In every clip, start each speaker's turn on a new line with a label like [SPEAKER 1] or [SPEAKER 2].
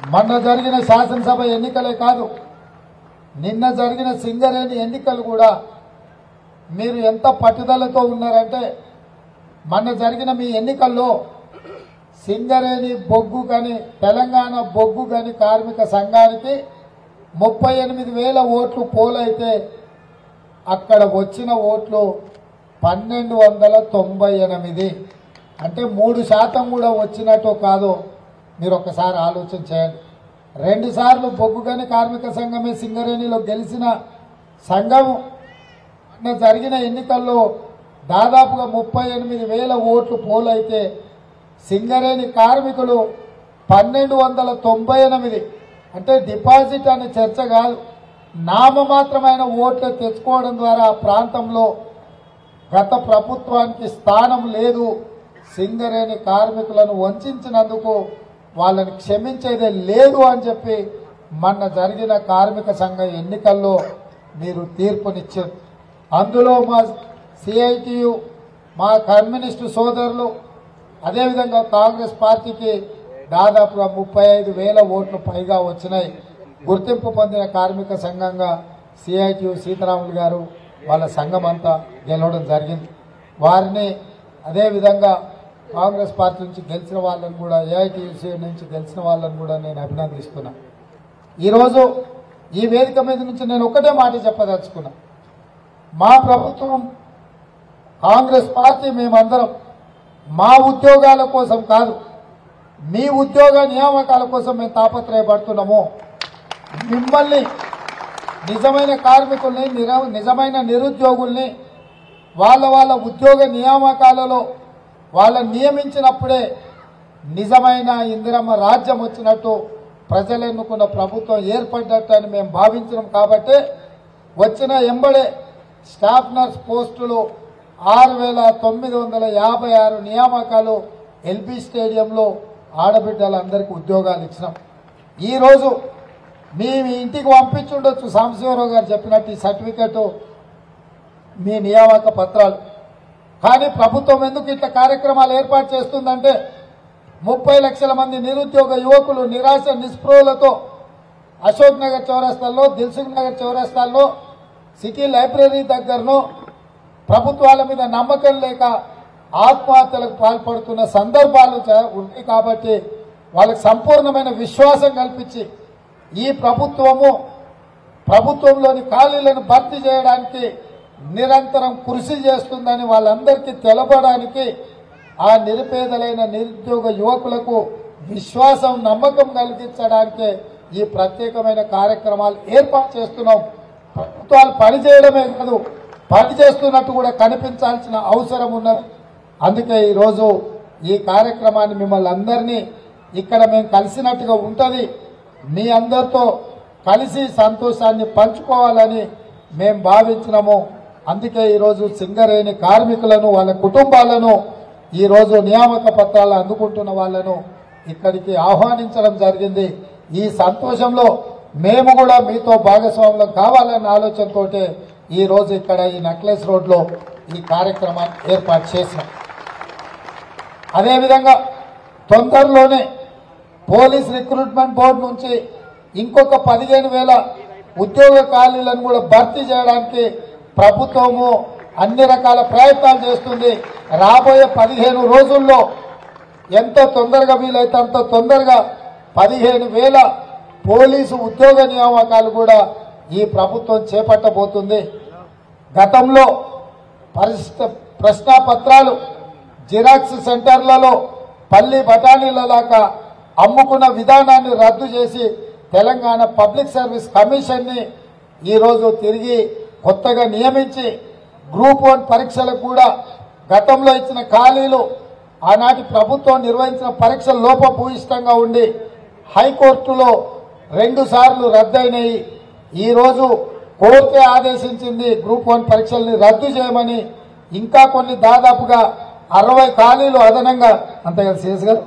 [SPEAKER 1] మొన్న జరిగిన శాసనసభ ఎన్నికలే కాదు నిన్న జరిగిన సింగరేణి ఎన్నికలు కూడా మీరు ఎంత పట్టుదలతో ఉన్నారంటే మొన్న జరిగిన మీ ఎన్నికల్లో సింగరేణి బొగ్గు గని తెలంగాణ బొగ్గు గని కార్మిక సంఘానికి ముప్పై ఎనిమిది వేల ఓట్లు పోలైతే అక్కడ వచ్చిన ఓట్లు పన్నెండు వందల తొంభై ఎనిమిది అంటే మూడు శాతం కూడా వచ్చినట్టు కాదు మీరు ఒకసారి ఆలోచన చేయండి రెండు సార్లు బొగ్గు గని కార్మిక సంఘమే సింగరేణిలో గెలిచిన సంఘం మొన్న జరిగిన ఎన్నికల్లో దాదాపుగా ముప్పై ఎనిమిది వేల ఓట్లు పోలైతే సింగరేణి కార్మికులు పన్నెండు వందల తొంభై ఎనిమిది అంటే డిపాజిట్ అనే చర్చ కాదు నామమాత్రమైన ఓట్లు తెచ్చుకోవడం ద్వారా ఆ ప్రాంతంలో గత ప్రభుత్వానికి స్థానం లేదు సింగరేణి కార్మికులను వంచినందుకు వాళ్ళని క్షమించేదే లేదు అని చెప్పి మొన్న జరిగిన కార్మిక సంఘ ఎన్నికల్లో మీరు తీర్పునిచ్చారు అందులో మా సిఐటియు మా కమ్యూనిస్టు సోదరులు అదేవిధంగా కాంగ్రెస్ పార్టీకి దాదాపుగా ముప్పై ఐదు వేల ఓట్లు పైగా వచ్చినాయి గుర్తింపు పొందిన కార్మిక సంఘంగా సిఐటియు సీతారాములు గారు వాళ్ళ సంఘం అంతా గెలవడం జరిగింది వారిని అదేవిధంగా కాంగ్రెస్ పార్టీ నుంచి గెలిచిన వాళ్ళని కూడా ఏఐటీయూసీ నుంచి గెలిచిన వాళ్ళని కూడా నేను అభినందిస్తున్నా ఈరోజు ఈ వేదిక మీద నుంచి నేను ఒకటే మాట చెప్పదలుచుకున్నా మా ప్రభుత్వం కాంగ్రెస్ పార్టీ మేమందరం మా ఉద్యోగాల కోసం కాదు మీ ఉద్యోగ నియామకాల కోసం మేము తాపత్రయపడుతున్నాము మిమ్మల్ని నిజమైన కార్మికుల్ని నిర- నిజమైన నిరుద్యోగుల్ని వాళ్ళ వాళ్ళ ఉద్యోగ నియామకాలలో వాళ్ళని నియమించినప్పుడే నిజమైన ఇందిరమ్మ రాజ్యం వచ్చినట్టు ప్రజలు ఎన్నుకున్న ప్రభుత్వం ఏర్పడ్డట్టు అని మేము భావించినాం కాబట్టి వచ్చిన ఎంబడే స్టాఫ్ నర్స్ పోస్టులు ఆరు వేల తొమ్మిది వందల యాభై ఆరు నియామకాలు ఎల్బీ స్టేడియంలో ఆడబిడ్డలందరికీ ఉద్యోగాలు ఇచ్చినాం ఈరోజు మీ మీ ఇంటికి పంపించుండొచ్చు సాంబశివరావు గారు చెప్పినట్టు ఈ సర్టిఫికెట్ మీ నియామక పత్రాలు కానీ ప్రభుత్వం ఎందుకు ఇట్లా కార్యక్రమాలు ఏర్పాటు చేస్తుందంటే ముప్పై లక్షల మంది నిరుద్యోగ యువకులు నిరాశ నిస్పృహలతో అశోక్ నగర్ చౌరస్తాల్లో దిల్సుఖ్ నగర్ చౌరస్తాల్లో సిటీ లైబ్రరీ దగ్గరను ప్రభుత్వాల మీద నమ్మకం లేక ఆత్మహత్యలకు పాల్పడుతున్న సందర్భాలు చ- ఉన్నాయి కాబట్టి వాళ్ళకి సంపూర్ణమైన విశ్వాసం కల్పించి ఈ ప్రభుత్వము ప్రభుత్వంలోని ఖాళీలను భర్తీ చేయడానికి నిరంతరం కృషి చేస్తుందని వాళ్ళందరికీ తెలపడానికి ఆ నిరుపేదలైన నిరుద్యోగ యువకులకు విశ్వాసం నమ్మకం కలిగించడానికే ఈ ప్రత్యేకమైన కార్యక్రమాలు ఏర్పాటు చేస్తున్నాం ప్రభుత్వాలు పనిచేయడమే కాదు పని చేస్తున్నట్టు కూడా కనిపించాల్సిన అవసరం ఉన్నది అందుకే ఈరోజు ఈ కార్యక్రమాన్ని మిమ్మల్ని అందరినీ ఇక్కడ మేము కలిసినట్టుగా ఉంటుంది మీ అందరితో కలిసి సంతోషాన్ని పంచుకోవాలని మేము భావించినాము అందుకే ఈరోజు సింగరేణి కార్మికులను వాళ్ళ కుటుంబాలను ఈరోజు నియామక పత్రాలు అందుకుంటున్న వాళ్ళను ఇక్కడికి ఆహ్వానించడం జరిగింది ఈ సంతోషంలో మేము కూడా మీతో భాగస్వాములం కావాలన్న ఆలోచనతోటే ఈ రోజు ఇక్కడ ఈ నెక్లెస్ రోడ్లో ఈ కార్యక్రమాన్ని ఏర్పాటు చేసినాం అదేవిధంగా తొందరలోనే పోలీస్ రిక్రూట్మెంట్ బోర్డు నుంచి ఇంకొక పదిహేను వేల ఉద్యోగ ఖాళీలను కూడా భర్తీ చేయడానికి ప్రభుత్వము అన్ని రకాల ప్రయత్నాలు చేస్తుంది రాబోయే పదిహేను రోజుల్లో ఎంత తొందరగా వీలైతే అంత తొందరగా పదిహేను వేల పోలీసు ఉద్యోగ నియామకాలు కూడా ఈ ప్రభుత్వం చేపట్టబోతుంది గతంలో పరిస్థితి ప్రశ్నాపత్రాలు జిరాక్స్ సెంటర్లలో పల్లి బఠానీల దాకా అమ్ముకున్న విధానాన్ని రద్దు చేసి తెలంగాణ పబ్లిక్ సర్వీస్ కమిషన్ని ఈరోజు తిరిగి కొత్తగా నియమించి గ్రూప్ వన్ పరీక్షలకు కూడా గతంలో ఇచ్చిన ఖాళీలు ఆనాటి ప్రభుత్వం నిర్వహించిన పరీక్షలు లోపభూయిష్టంగా ఉండి హైకోర్టులో రెండు సార్లు రద్దయినాయి ఈరోజు కోర్టే ఆదేశించింది గ్రూప్ వన్ పరీక్షల్ని రద్దు చేయమని ఇంకా కొన్ని దాదాపుగా అరవై ఖాళీలు అదనంగా అంతే కదా సిఎస్ గారు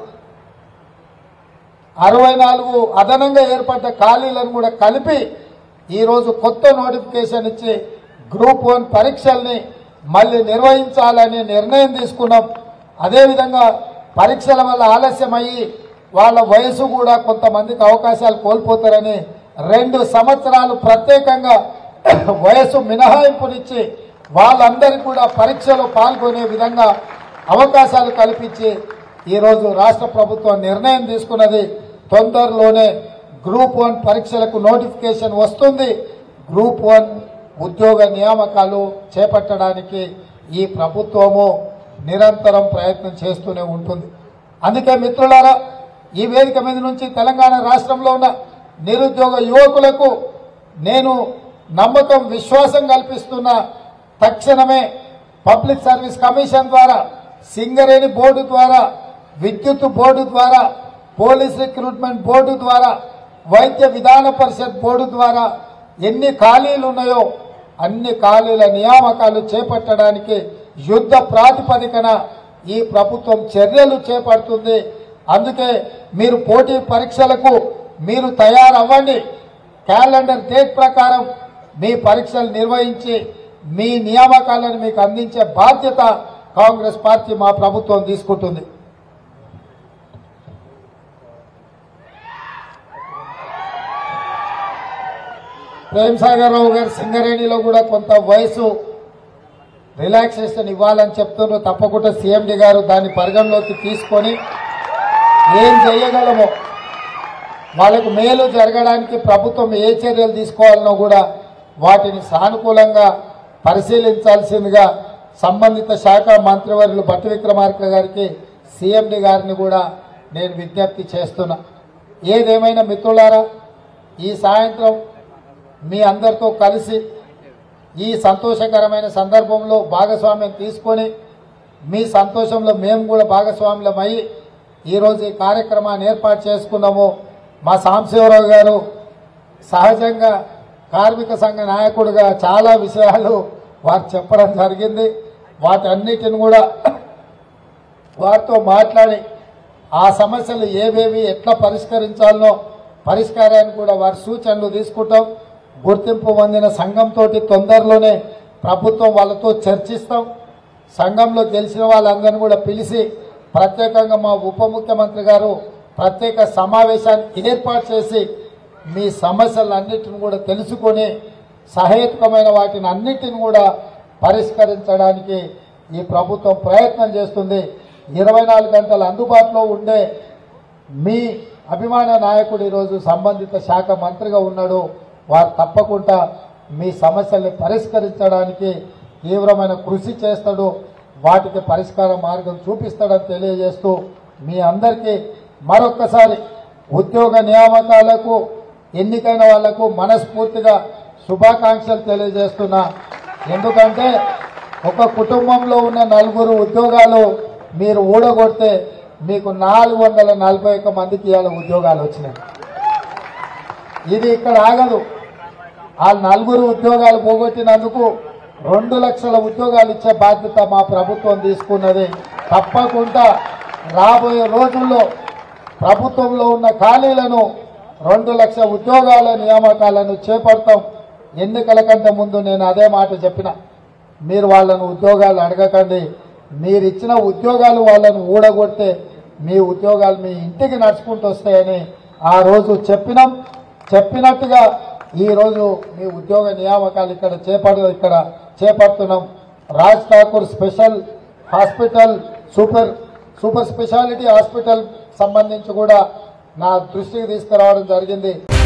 [SPEAKER 1] అరవై నాలుగు అదనంగా ఏర్పడ్డ ఖాళీలను కూడా కలిపి ఈరోజు కొత్త నోటిఫికేషన్ ఇచ్చి గ్రూప్ వన్ పరీక్షల్ని మళ్ళీ నిర్వహించాలని నిర్ణయం తీసుకున్నాం అదేవిధంగా పరీక్షల వల్ల ఆలస్యం అయ్యి వాళ్ళ వయసు కూడా కొంతమందికి అవకాశాలు కోల్పోతారని రెండు సంవత్సరాలు ప్రత్యేకంగా వయసు మినహాయింపునిచ్చి వాళ్ళందరికీ కూడా పరీక్షలో పాల్గొనే విధంగా అవకాశాలు కల్పించి ఈరోజు రాష్ట్ర ప్రభుత్వం నిర్ణయం తీసుకున్నది తొందరలోనే గ్రూప్ వన్ పరీక్షలకు నోటిఫికేషన్ వస్తుంది గ్రూప్ వన్ ఉద్యోగ నియామకాలు చేపట్టడానికి ఈ ప్రభుత్వము నిరంతరం ప్రయత్నం చేస్తూనే ఉంటుంది అందుకే మిత్రులారా ఈ వేదిక మీద నుంచి తెలంగాణ రాష్ట్రంలో ఉన్న నిరుద్యోగ యువకులకు నేను నమ్మకం విశ్వాసం కల్పిస్తున్న తక్షణమే పబ్లిక్ సర్వీస్ కమిషన్ ద్వారా సింగరేణి బోర్డు ద్వారా విద్యుత్ బోర్డు ద్వారా పోలీస్ రిక్రూట్మెంట్ బోర్డు ద్వారా వైద్య విధాన పరిషత్ బోర్డు ద్వారా ఎన్ని ఖాళీలు ఉన్నాయో అన్ని ఖాళీల నియామకాలు చేపట్టడానికి యుద్ధ ప్రాతిపదికన ఈ ప్రభుత్వం చర్యలు చేపడుతుంది అందుకే మీరు పోటీ పరీక్షలకు మీరు తయారవ్వండి క్యాలెండర్ డేట్ ప్రకారం మీ పరీక్షలు నిర్వహించి మీ నియామకాలను మీకు అందించే బాధ్యత కాంగ్రెస్ పార్టీ మా ప్రభుత్వం తీసుకుంటుంది ప్రేమ్ సాగర్ రావు గారు సింగరేణిలో కూడా కొంత వయసు రిలాక్సేషన్ ఇవ్వాలని చెప్తున్నారు తప్పకుండా సీఎండి గారు దాన్ని పరిగణలోకి తీసుకొని ఏం చేయగలమో వాళ్ళకు మేలు జరగడానికి ప్రభుత్వం ఏ చర్యలు తీసుకోవాలనో కూడా వాటిని సానుకూలంగా పరిశీలించాల్సిందిగా సంబంధిత శాఖ మంత్రివర్యులు భట్టి విక్రమార్క గారికి సీఎండి గారిని కూడా నేను విజ్ఞప్తి చేస్తున్నా ఏదేమైనా మిత్రులారా ఈ సాయంత్రం మీ అందరితో కలిసి ఈ సంతోషకరమైన సందర్భంలో భాగస్వామ్యం తీసుకొని మీ సంతోషంలో మేము కూడా భాగస్వాములమై ఈరోజు ఈ కార్యక్రమాన్ని ఏర్పాటు చేసుకున్నాము మా సాంబశివరావు గారు సహజంగా కార్మిక సంఘ నాయకుడిగా చాలా విషయాలు వారు చెప్పడం జరిగింది వాటన్నిటిని కూడా వారితో మాట్లాడి ఆ సమస్యలు ఏవేవి ఎట్లా పరిష్కరించాలనో పరిష్కారాన్ని కూడా వారి సూచనలు తీసుకుంటాం గుర్తింపు పొందిన సంఘంతో తొందరలోనే ప్రభుత్వం వాళ్ళతో చర్చిస్తాం సంఘంలో గెలిచిన వాళ్ళందరినీ కూడా పిలిచి ప్రత్యేకంగా మా ఉప ముఖ్యమంత్రి గారు ప్రత్యేక సమావేశాన్ని ఏర్పాటు చేసి మీ సమస్యలన్నిటిని కూడా తెలుసుకొని సహేతుకమైన వాటిని అన్నిటిని కూడా పరిష్కరించడానికి ఈ ప్రభుత్వం ప్రయత్నం చేస్తుంది ఇరవై నాలుగు గంటలు అందుబాటులో ఉండే మీ అభిమాన నాయకుడు ఈరోజు సంబంధిత శాఖ మంత్రిగా ఉన్నాడు వారు తప్పకుండా మీ సమస్యల్ని పరిష్కరించడానికి తీవ్రమైన కృషి చేస్తాడు వాటికి పరిష్కార మార్గం చూపిస్తాడని తెలియజేస్తూ మీ అందరికీ మరొక్కసారి ఉద్యోగ నియామకాలకు ఎన్నికైన వాళ్లకు మనస్ఫూర్తిగా శుభాకాంక్షలు తెలియజేస్తున్నా ఎందుకంటే ఒక కుటుంబంలో ఉన్న నలుగురు ఉద్యోగాలు మీరు ఊడగొడితే మీకు నాలుగు వందల నలభై ఒక్క మందికి ఇవాళ ఉద్యోగాలు వచ్చినాయి ఇది ఇక్కడ ఆగదు ఆ నలుగురు ఉద్యోగాలు పోగొట్టినందుకు రెండు లక్షల ఉద్యోగాలు ఇచ్చే బాధ్యత మా ప్రభుత్వం తీసుకున్నది తప్పకుండా రాబోయే రోజుల్లో ప్రభుత్వంలో ఉన్న ఖాళీలను రెండు లక్షల ఉద్యోగాల నియామకాలను చేపడతాం ఎన్నికల కంటే ముందు నేను అదే మాట చెప్పిన మీరు వాళ్ళను ఉద్యోగాలు అడగకండి మీరు ఇచ్చిన ఉద్యోగాలు వాళ్ళను ఊడగొడితే మీ ఉద్యోగాలు మీ ఇంటికి నడుచుకుంటూ వస్తాయని ఆ రోజు చెప్పినాం చెప్పినట్టుగా ఈ రోజు మీ ఉద్యోగ నియామకాలు ఇక్కడ చేపడు ఇక్కడ చేపడుతున్నాం Raj Thakur special hospital super super speciality hospital సంబంధించి కూడా నా దృష్టికి తీసుకురావడం జరిగింది